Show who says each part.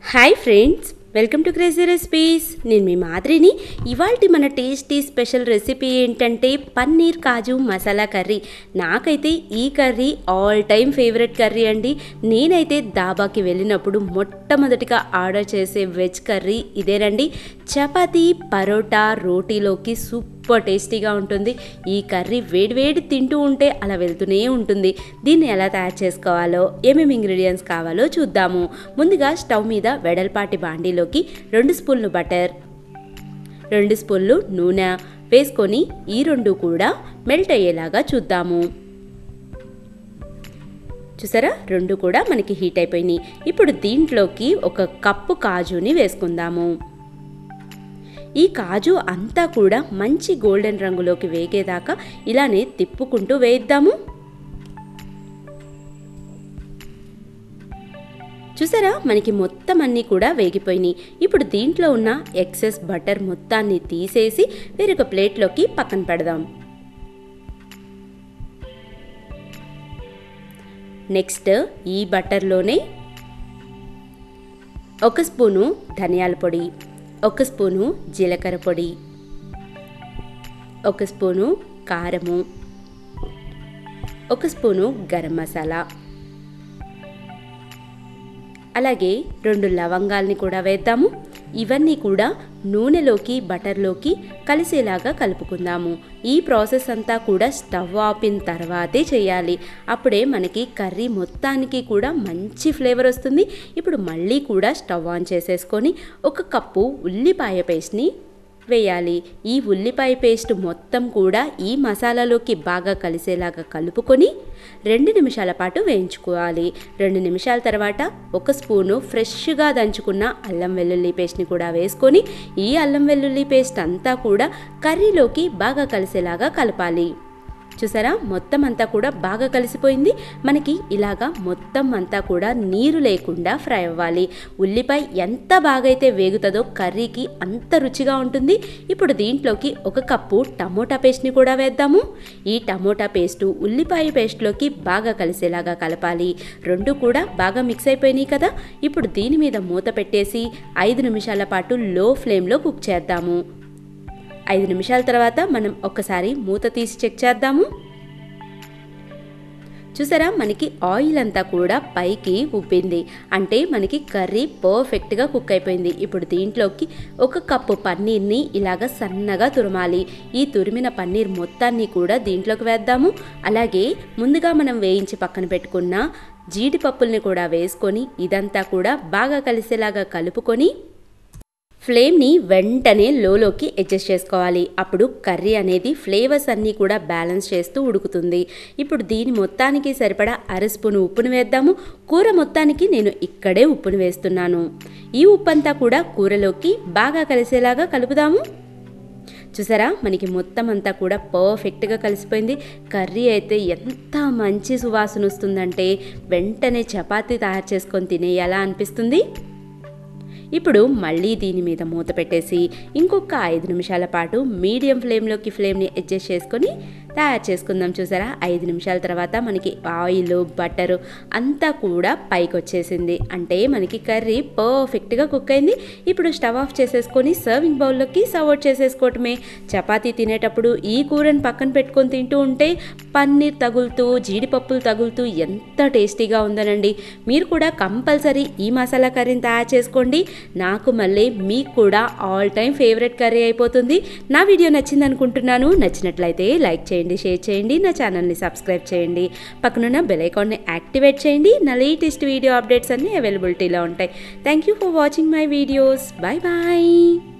Speaker 1: hi friends welcome to crazy recipes నేను మీ మాదిరిని ఇవాళ మన టేస్టీ స్పెషల్ రెసిపీ ఏంటంటే పన్నీర్ కాజు మసాలా కర్రీ నాకైతే ఈ curry all time favourite curry అండి నేనైతే దాబాకి వెళ్ళినప్పుడు మొట్టమొదటిగా ఆర్డర్ చేసే వెజ్ కర్రీ ఇదేనండి చపాతీ పరోటా రోటీలోకి సూపర్ టేస్టీగా ఉంటుంది ఈ కర్రీ వేడివేడి తింటూ ఉంటే అలా వెళ్తూనే ఉంటుంది దీన్ని ఎలా తయారు చేసుకోవాలో ఏమేమి ఇంగ్రీడియంట్స్ కావాలో చూద్దాము ముందుగా స్టవ్ మీద వెడల్పాటి బాండీలోకి రెండు స్పూన్లు బటర్ రెండు స్పూన్లు నూనె వేసుకొని ఈ రెండు కూడా మెల్ట్ అయ్యేలాగా చూద్దాము చూసారా రెండు కూడా మనకి హీట్ అయిపోయినాయి ఇప్పుడు దీంట్లోకి ఒక కప్పు కాజుని వేసుకుందాము ఈ కాజు అంతా కూడా మంచి గోల్డెన్ రంగులోకి వేగేదాకా ఇలానే తిప్పుకుంటూ వేయిద్దాము చూసారా మనకి మొత్తం అన్నీ కూడా వేగిపోయినాయి ఇప్పుడు దీంట్లో ఉన్న ఎక్సెస్ బటర్ మొత్తాన్ని తీసేసి వేరొక ప్లేట్లోకి పక్కన పెడదాం నెక్స్ట్ ఈ బటర్లోనే ఒక స్పూను ధనియాల పొడి ఒక స్పూను జీలకర్ర పొడి ఒక స్పూను కారము ఒక స్పూను గరం మసాలా అలాగే రెండు లవంగాల్ని కూడా వేద్దాము ఇవన్నీ కూడా నూనెలోకి బటర్లోకి కలిసేలాగా కలుపుకుందాము ఈ ప్రాసెస్ అంతా కూడా స్టవ్ ఆపిన తర్వాతే చేయాలి అప్పుడే మనకి కర్రీ మొత్తానికి కూడా మంచి ఫ్లేవర్ వస్తుంది ఇప్పుడు మళ్ళీ కూడా స్టవ్ ఆన్ చేసేసుకొని ఒక కప్పు ఉల్లిపాయ పేస్ట్ని వేయాలి ఈ ఉల్లిపాయ పేస్ట్ మొత్తం కూడా ఈ మసాలాలోకి బాగా కలిసేలాగా కలుపుకొని రెండు నిమిషాల పాటు వేయించుకోవాలి రెండు నిమిషాల తర్వాత ఒక స్పూను ఫ్రెష్గా దంచుకున్న అల్లం వెల్లుల్లి పేస్ట్ని కూడా వేసుకొని ఈ అల్లం వెల్లుల్లి పేస్ట్ అంతా కూడా కర్రీలోకి బాగా కలిసేలాగా కలపాలి చూసారా మొత్తం అంతా కూడా బాగా కలిసిపోయింది మనకి ఇలాగా మొత్తం అంతా కూడా నీరు లేకుండా ఫ్రై అవ్వాలి ఉల్లిపాయ ఎంత బాగా అయితే వేగుతుందో కర్రీకి అంత రుచిగా ఉంటుంది ఇప్పుడు దీంట్లోకి ఒక కప్పు టమోటా పేస్ట్ని కూడా వేద్దాము ఈ టమోటా పేస్టు ఉల్లిపాయ పేస్ట్లోకి బాగా కలిసేలాగా కలపాలి రెండు కూడా బాగా మిక్స్ అయిపోయినాయి కదా ఇప్పుడు దీని మీద మూత పెట్టేసి ఐదు నిమిషాల పాటు లో ఫ్లేమ్లో కుక్ చేద్దాము ఐదు నిమిషాల తర్వాత మనం ఒక్కసారి మూత తీసి చెక్ చేద్దాము చూసారా మనకి ఆయిల్ అంతా కూడా పైకి ఉబ్బింది అంటే మనకి కర్రీ పర్ఫెక్ట్గా కుక్ అయిపోయింది ఇప్పుడు దీంట్లోకి ఒక కప్పు పన్నీర్ని ఇలాగ సన్నగా తురమాలి ఈ తురిమిన పన్నీర్ మొత్తాన్ని కూడా దీంట్లోకి వేద్దాము అలాగే ముందుగా మనం వేయించి పక్కన పెట్టుకున్న జీడిపప్పుల్ని కూడా వేసుకొని ఇదంతా కూడా బాగా కలిసేలాగా కలుపుకొని ఫ్లేమ్ని వెంటనే లోలోకి అడ్జస్ట్ చేసుకోవాలి అప్పుడు కర్రీ అనేది ఫ్లేవర్స్ అన్నీ కూడా బ్యాలెన్స్ చేస్తూ ఉడుకుతుంది ఇప్పుడు దీని మొత్తానికి సరిపడా అర స్పూన్ ఉప్పును వేద్దాము కూర మొత్తానికి నేను ఇక్కడే ఉప్పును వేస్తున్నాను ఈ ఉప్పు అంతా కూడా కూరలోకి బాగా కలిసేలాగా కలుపుదాము చూసారా మనకి మొత్తం అంతా కూడా పర్ఫెక్ట్గా కలిసిపోయింది కర్రీ అయితే ఎంత మంచి సువాసన వస్తుందంటే వెంటనే చపాతీ తయారు చేసుకొని తినేయాలా అనిపిస్తుంది ఇప్పుడు మళ్ళీ దీని మీద మూత పెట్టేసి ఇంకొక ఐదు నిమిషాల పాటు మీడియం ఫ్లేమ్లోకి ఫ్లేమ్ని అడ్జస్ట్ చేసుకొని తయారు చేసుకుందాం చూసారా ఐదు నిమిషాల తర్వాత మనకి ఆయిల్ బటర్ అంతా కూడా పైకి వచ్చేసింది అంటే మనకి కర్రీ పర్ఫెక్ట్గా కుక్ అయింది ఇప్పుడు స్టవ్ ఆఫ్ చేసేసుకొని సర్వింగ్ బౌల్లోకి సర్వ్ అవుట్ చేసేసుకోవటమే చపాతీ తినేటప్పుడు ఈ కూరని పక్కన పెట్టుకొని తింటూ ఉంటే పన్నీర్ తగులుతూ జీడిపప్పులు తగులుతూ ఎంత టేస్టీగా ఉందనండి మీరు కూడా కంపల్సరీ ఈ మసాలా కర్రీని తయారు చేసుకోండి నాకు మళ్ళీ మీకు కూడా ఆల్ టైమ్ ఫేవరెట్ కర్రీ అయిపోతుంది నా వీడియో నచ్చింది అనుకుంటున్నాను నచ్చినట్లయితే లైక్ చేయండి షేర్ చేయండి నా ఛానల్ని సబ్స్క్రైబ్ చేయండి పక్కనున్న బెల్ ఐకాన్ని యాక్టివేట్ చేయండి నా లేటెస్ట్ వీడియో అప్డేట్స్ అన్నీ అవైలబిలిటీలో ఉంటాయి thank you for watching my videos bye bye